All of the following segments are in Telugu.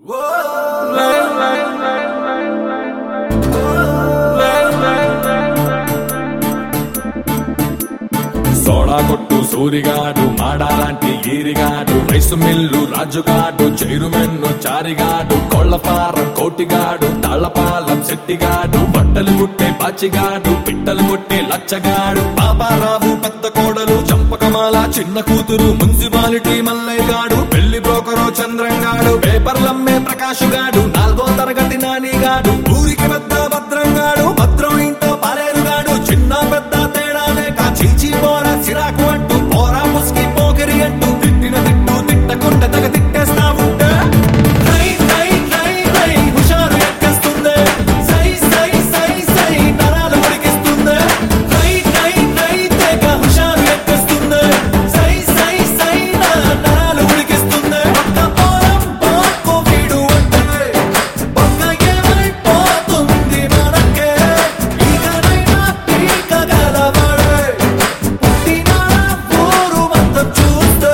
సోడా కొట్టు సూరిగాడు మాడాలాంటి ఈరిగాడు రైసు మిల్లు రాజుగాడు చైరుమెన్ను చారిగాడు కోళ్ల ఫారం కోటిగాడు తాళ్లపాలెం శెట్టిగాడు బట్టలు కుట్టే పాచిగాడు పిట్టలు కొట్టే లచ్చగాడు పాపారావు పెద్ద కోడలు చంపకమాల చిన్న కూతురు మున్సిపాలిటీ మల్లయ్యగాడు పెళ్లి బ్రోకరు చంద్రంగాడు పేపర్లమ్మే ప్రకాశుగాడు నాలుగో తరగతి నానిగాడు ఊరికి పెద్ద భద్రంగాడు భద్రం ఇంటో పాలేరుగాడు చిన్న పెద్ద తేడా లేక చీచి పోరా చిరాకు అంటూ పోరా ముస్కి పోకిరి అంటూ తిట్టిన తిట్టు తిట్టకుంటే తగ తిట్టేస్తా ఉంటే రై రై రై రై హుషారు ఎక్కేస్తుంది సై సై సై సై నరాలు ఉడికిస్తుంది రై రై రై తెగ హుషారు ఎక్కేస్తుంది సై సై సై నా నరాలు ఉడికిస్తుంది ఒక్క పోరం పోకు వీడు అంటే ఒక్క ఏమైపోతుంది మనకే ఇకనైనా పీకగలవాడే పుట్టిన ఊరు మొత్తం చూస్తే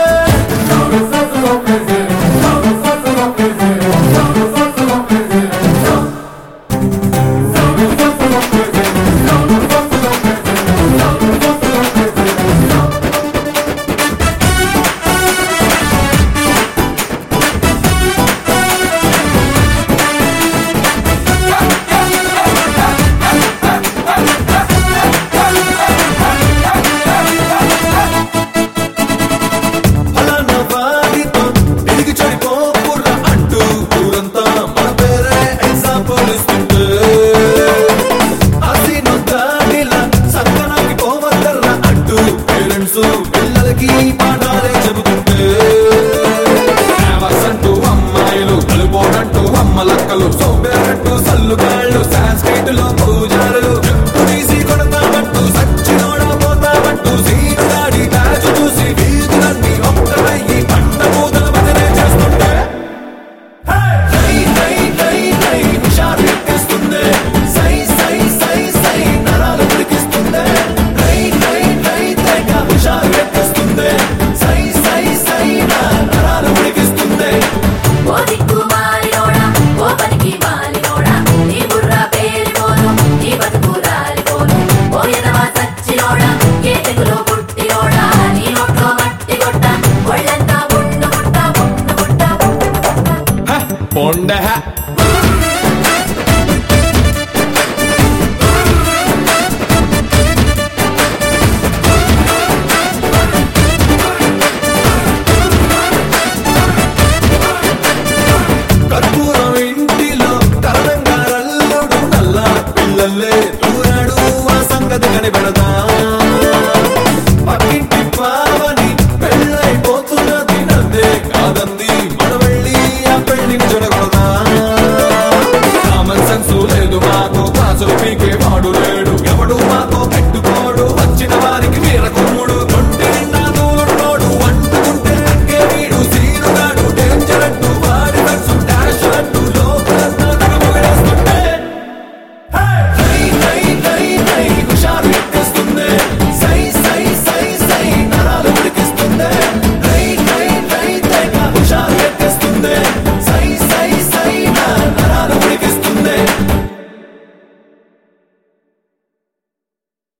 ఫలానా వాడితో తిరిగి చెడిపోకుర్రా అంటూ ఊరంతా మన పేరే ఎగ్జాంపుల్ ఇస్తుంటే హసీను దాడిలా సక్కనాకి పోవద్దర్రా అంటూ పేరెంట్స్ పిల్లలకి పాఠాలే చెబుతుంటే అంటూ అమ్మాయిలు కలుపోడంటూ అమ్మలక్కలు సోంబేరంటూ సల్లుగాళ్ళు సాంస్క్రిట్ లో పూజారులు చెప్పు తీసి కొడతామంటూ సచ్చినోడ పోతామంటూ సీను దాడి తాజు చూసి వీధులన్నీ ఒక్కరయ్యి పంట పూతల భజనే చేస్తుంటే రై రై రై రై హుషారు ఎక్కేస్తుంది సై సై సై సై నరాలు ఉడికిస్తుంది రై రై రై తెగ హుషారు ఎక్కేస్తుంది సై సై సై నా నరాలు ఉడికిస్తుంది ఓ దిక్కు మాలినోడా ఓ పనికి మాలినోడా నీ బుర్ర పేలిపోను నీ బతుకు రాలిపోను ఓ ఎదవా సచ్చినోడా ఏ తెగులో పుట్టినోడా నీ నోట్లో మట్టి కొట్ట ఒళ్ళంతా బుండు గుట్ట బుండు గుట్ట బుండు గుట్ట పొండ